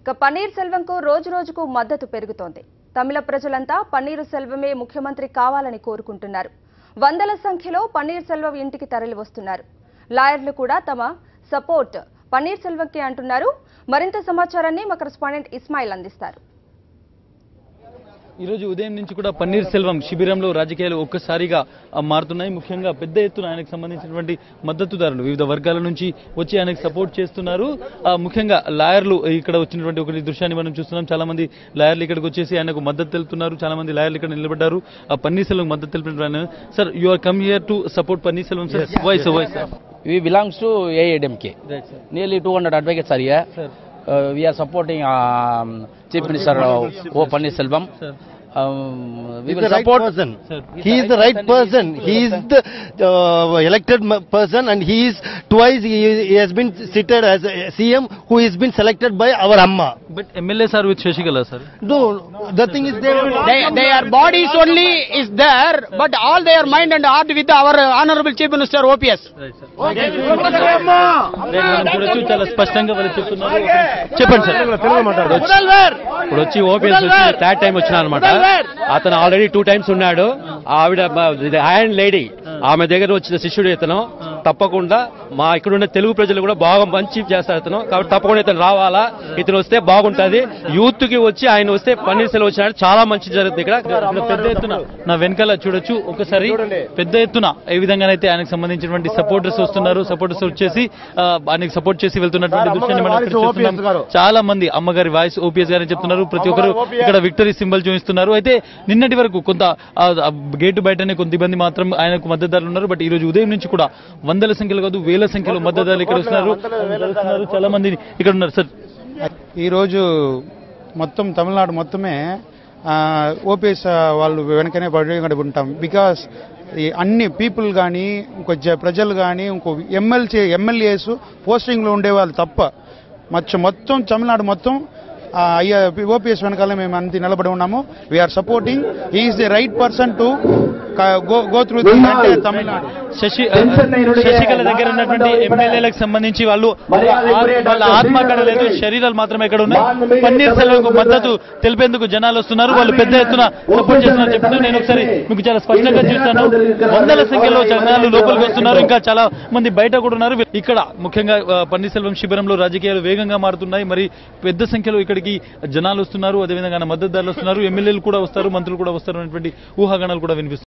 ఇక పన్నీర్ సెల్వంకు రోజు రోజుకు మద్దతు పెరుగుతోంది తమిళ ప్రజలంతా పన్నీరు సెల్వమే ముఖ్యమంత్రి కావాలని కోరుకుంటున్నారు వందల సంఖ్యలో పన్నీర్ సెల్వం ఇంటికి తరలి వస్తున్నారు లాయర్లు కూడా తమ సపోర్ట్ పన్నీర్ సెల్వంకి అంటున్నారు మరింత సమాచారాన్ని మా కరెస్పాండెంట్ ఇస్మాయిల్ అందిస్తారు ఈ రోజు ఉదయం నుంచి కూడా పన్నీర్ సెల్వం శిబిరంలో రాజకీయాలు ఒక్కసారిగా ఆ, మారుతున్నాయి ముఖ్యంగా పెద్ద ఎత్తున ఆయనకు సంబంధించినటువంటి మద్దతుదారులు వివిధ వర్గాల నుంచి వచ్చి ఆయనకు సపోర్ట్ చేస్తున్నారు ఆ, ముఖ్యంగా లాయర్లు ఇక్కడ వచ్చినటువంటి ఒకటి దృశ్యాన్ని మనం చూస్తున్నాం చాలా మంది లాయర్లు ఇక్కడికి వచ్చేసి ఆయనకు మద్దతు తెలుపుతున్నారు చాలా మంది లాయర్లు ఇక్కడ నిలబడ్డారు ఆ పన్నీర్ సెల్వం మద్దతు తెలిపిన sir you are come here to support Panneer Selvam sir voice voice We belongs to AIDMK. Nearly 200 advocates are here. Sir. Uh, we are supporting um, Chief Minister uh, O. Pannirselvam. Sir. Um, we He's will the right support. person. Sir. He is the right person. He is the uh, elected m- person, and he is twice he, he has been seated as a CM, who has been selected by our Amma. But MLA sir with Sasikala sir No, the thing is there. They, their bodies only is there, but all their mind and heart with our uh, Honorable Chief Minister OPS. మనం చూడొచ్చు చాలా స్పష్టంగా వాళ్ళు చెప్తున్నారు చెప్పండి sir ఇప్పుడు వచ్చి OPS వచ్చి థర్డ్ టైం వచ్చిన అనమాట అతను ఆల్రెడీ టూ టైమ్స్ ఉన్నాడు ఆవిడ ఐరన్ లేడీ ఆమె దగ్గర వచ్చిన శిష్యుడు ఇతను తప్పకుండా మా ఇక్కడ ఉన్న తెలుగు ప్రజలు కూడా బాగా మంచి చేస్తారు ఇతను కాబట్టి తప్పకుండా ఇతను రావాలా ఇతను వస్తే బాగుంటది యూత్ కి వచ్చి ఆయన వస్తే పన్నీర్ సెల్వం వచ్చినాడు చాలా మంచి జరుగుతుంది ఇక్కడ ఇక్కడ పెద్ద ఎత్తున నా వెనకాల చూడొచ్చు ఒకసారి పెద్ద ఎత్తున ఏ విధంగానైతే ఆయనకు సంబంధించినటువంటి సపోర్టర్స్ వస్తున్నారు సపోర్టర్స్ వచ్చేసి ఆ, ఆయనకు సపోర్ట్ చేసి వెళ్తున్నటువంటి దృశ్యాన్ని మనం ఇక్కడ చూస్తున్నాం చాలా మంది అమ్మగారి వాయిస్ ఓపీఎస్ గారని చెప్తున్నారు ప్రతి ఒక్కరు ఇక్కడ విక్టరీ సింబల్ చూపిస్తున్నారు అయితే నిన్నటి వరకు కొంత ఆ, ఆ, గేటు బయటనే కొంత మంది మాత్రం ఆయనకు మద్దతుదారులు ఉన్నారు బట్ ఈ రోజు ఉదయం నుంచి కూడా వందల సంఖ్యలో కాదు వేల సంఖ్యలో మద్దతుదారులు ఇక్కడ వస్తున్నారు కలుస్తున్నారు. చాలా మంది ఇక్కడ ఉన్నారు సార్ ఈరోజు మొత్తం తమిళనాడు మొత్తమే ఓపీఎస్ వాళ్ళు వెనకనే పడి ఉంటాం బికాస్ ఈ అన్ని పీపుల్ కానీ ఇంకో జ- ప్రజలు కానీ ఇంకో ఎమ్మెల్సీ ఎమ్మెల్యేస్ పోస్టింగ్లో ఉండేవాళ్ళు తప్ప మొత్తం మొత్తం తమిళనాడు మొత్తం ఆ, అయ్యా ఓపీఎస్ వెనకాల మేము అంత నిలబడి ఉన్నాము we are supporting is the right person to go go through the Tamil Nadu Sasi Sasikala దగ్గర ఉన్నటువంటి ఎమ్మెల్యేలకు సంబంధించి వాళ్ళు వాళ్ళ ఆత్మ అక్కడ లేదు శరీరాలు మాత్రమే ఇక్కడ ఉన్నాయి పన్నీర్ సెల్వంకు మద్దతు తెలిపేందుకు జనాలు వస్తున్నారు వాళ్ళు పెద్ద ఎత్తున సపోర్ట్ చేస్తున్నారు చెప్తున్నారు నేను ఒకసారి మీకు చాలా స్పష్టంగా చూస్తాను వందల సంఖ్యలో జనాలు లోపలికి వస్తున్నారు ఇంకా చాలా మంది బయట కూడా ఉన్నారు ఇక్కడ ముఖ్యంగా ఆ, పన్నీర్ సెల్వం శిబిరంలో రాజకీయాలు వేగంగా మారుతున్నాయి మరి పెద్ద సంఖ్యలో ఇక్కడికి జనాలు వస్తున్నారు అదేవిధంగా మద్దతుదారులు వస్తున్నారు ఎమ్మెల్యేలు కూడా వస్తారు మంత్రులు కూడా వస్తారు అనేటువంటి ఊహాగానాలు కూడా వినిపిస్తున్నాయి